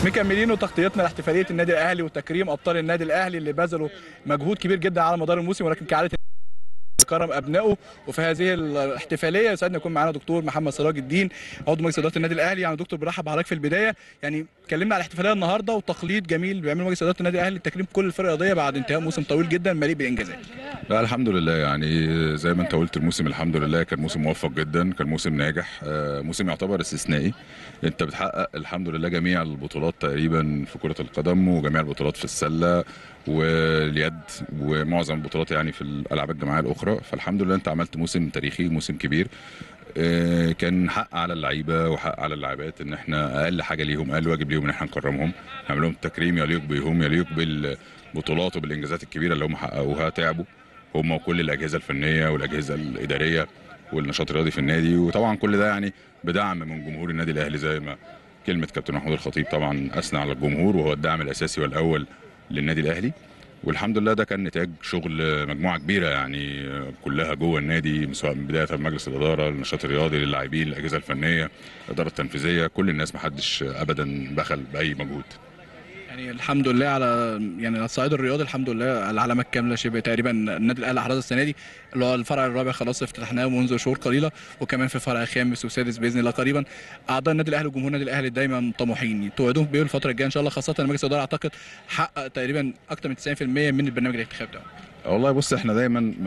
مكملين وتغطيتنا لاحتفاليه النادي الاهلي وتكريم ابطال النادي الاهلي اللي بذلوا مجهود كبير جدا على مدار الموسم ولكن كعاده كرم ابنائه وفي هذه الاحتفاليه يسعدنا يكون معانا دكتور محمد سراج الدين عضو مجلس اداره النادي الاهلي يعني دكتور برحب بحضرتك في البدايه يعني اتكلمنا على الاحتفاليه النهارده وتقليد جميل بيعمله مجلس اداره النادي الاهلي لتكريم كل الفرق الرياضيه بعد انتهاء موسم طويل جدا مليء بالانجازات لا الحمد لله يعني زي ما انت قلت الموسم الحمد لله كان موسم موفق جدا كان موسم ناجح آه، موسم يعتبر استثنائي انت بتحقق الحمد لله جميع البطولات تقريبا في كرة القدم وجميع البطولات في السلة واليد ومعظم البطولات يعني في الالعاب الجماعيه الاخرى فالحمد لله انت عملت موسم تاريخي موسم كبير آه، كان حق على اللعيبه وحق على اللاعبات ان احنا اقل حاجه ليهم اقل واجب ليهم ان احنا نكرمهم نعمل لهم تكريم يليق بيهم يليق بالبطولات وبالانجازات الكبيره اللي هم حققوها تعبوا هم وكل الاجهزه الفنيه والاجهزه الاداريه والنشاط الرياضي في النادي وطبعا كل ده يعني بدعم من جمهور النادي الاهلي زي ما كلمه كابتن محمود الخطيب طبعا اثنى على الجمهور وهو الدعم الاساسي والاول للنادي الاهلي والحمد لله ده كان نتاج شغل مجموعه كبيره يعني كلها جوه النادي سواء من بدايه مجلس الاداره النشاط الرياضي للاعبين الاجهزه الفنيه الاداره التنفيذيه كل الناس ما حدش ابدا بخل باي مجهود يعني الحمد لله على يعني على الصعيد الرياضي الحمد لله العلامه الكامله شبه تقريبا النادي الاهلي احرز السنه دي اللي هو الفرع الرابع خلاص افتتحناه منذ شهور قليله وكمان في فرع خامس وسادس باذن الله قريبا اعضاء النادي الاهلي وجمهور النادي الاهلي دايما طموحين توعدوهم بايه الفتره الجايه ان شاء الله خاصه ان مجلس الاداره اعتقد حقق تقريبا اكثر من 90% من البرنامج الانتخابي بتاعه والله بص احنا دايما ما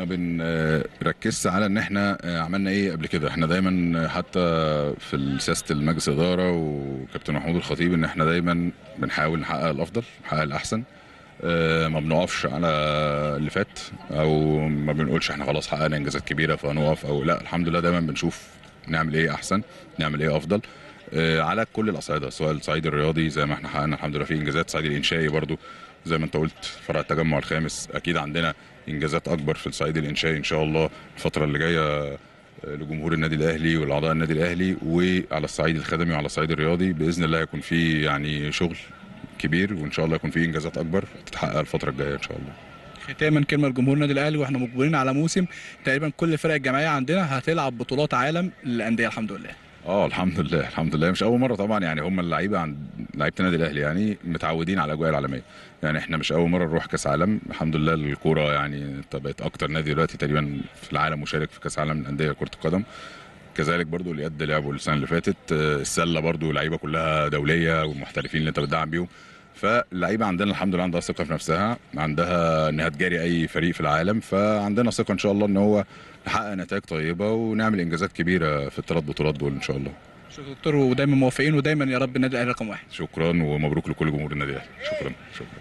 بنركزش على ان احنا عملنا ايه قبل كده احنا دايما حتى في سياسه المجلس الاداره وكابتن محمود الخطيب ان احنا دايما بنحاول نحقق الافضل نحقق الاحسن اه ما بنقفش على اللي فات او ما بنقولش احنا خلاص حققنا انجازات كبيره فنقف او لا الحمد لله دايما بنشوف نعمل ايه احسن نعمل ايه افضل اه على كل الاصعده سواء الصعيد الرياضي زي ما احنا حققنا الحمد لله في انجازات الصعيد الانشائي برضو زي ما انت قلت فرع التجمع الخامس اكيد عندنا انجازات اكبر في الصعيد الانشائي ان شاء الله الفتره اللي جايه لجمهور النادي الاهلي والاعضاء النادي الاهلي وعلى الصعيد الخدمي وعلى الصعيد الرياضي باذن الله يكون في يعني شغل كبير وان شاء الله يكون في انجازات اكبر تتحقق الفتره الجايه ان شاء الله ختاما كلمه لجمهور النادي الاهلي واحنا مجبورين على موسم تقريبا كل الفرق الجماعيه عندنا هتلعب بطولات عالم للانديه الحمد لله اه الحمد لله الحمد لله مش اول مره طبعا يعني هم اللعيبه عند لعيبه النادي الاهلي يعني متعودين على الاجواء العالميه يعني احنا مش اول مره نروح كاس عالم الحمد لله الكوره يعني انت بقت اكتر نادي دلوقتي تقريبا في العالم مشارك في كاس عالم الانديه كره القدم كذلك برضو اليد لعبوا السنه اللي فاتت السله برضو لعيبه كلها دوليه والمحترفين اللي انت بتدعم بيهم فاللعيبه عندنا الحمد لله عندها ثقه في نفسها عندها انها تجاري اي فريق في العالم فعندنا ثقه ان شاء الله ان هو نحقق نتائج طيبه ونعمل انجازات كبيره في الثلاث بطولات دول ان شاء الله شكرا دكتور ودايما موافقين ودايما يا رب النادي الاهلي رقم واحد شكرا ومبروك لكل جمهور النادي الاهلي شكرا شكرا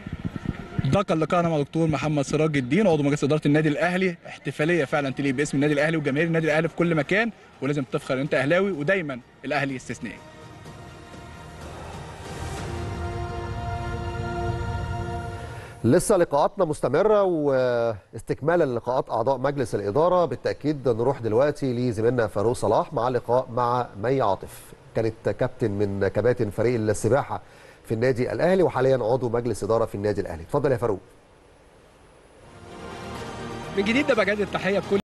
ده كان لقاءنا مع دكتور محمد سراج الدين عضو مجلس اداره النادي الاهلي احتفاليه فعلا تليق باسم النادي الاهلي وجماهير النادي الاهلي في كل مكان ولازم تفخر ان انت اهلاوي ودايما الاهلي استثنائي لسه لقاءاتنا مستمرة واستكمالا لقاءات أعضاء مجلس الإدارة بالتأكيد نروح دلوقتي لزميلنا فاروق صلاح مع لقاء مع مي عاطف كانت كابتن من كباتن فريق السباحة في النادي الأهلي وحاليا عضو مجلس إدارة في النادي الأهلي اتفضل يا فاروق من جديد ده بجد التحيه بكل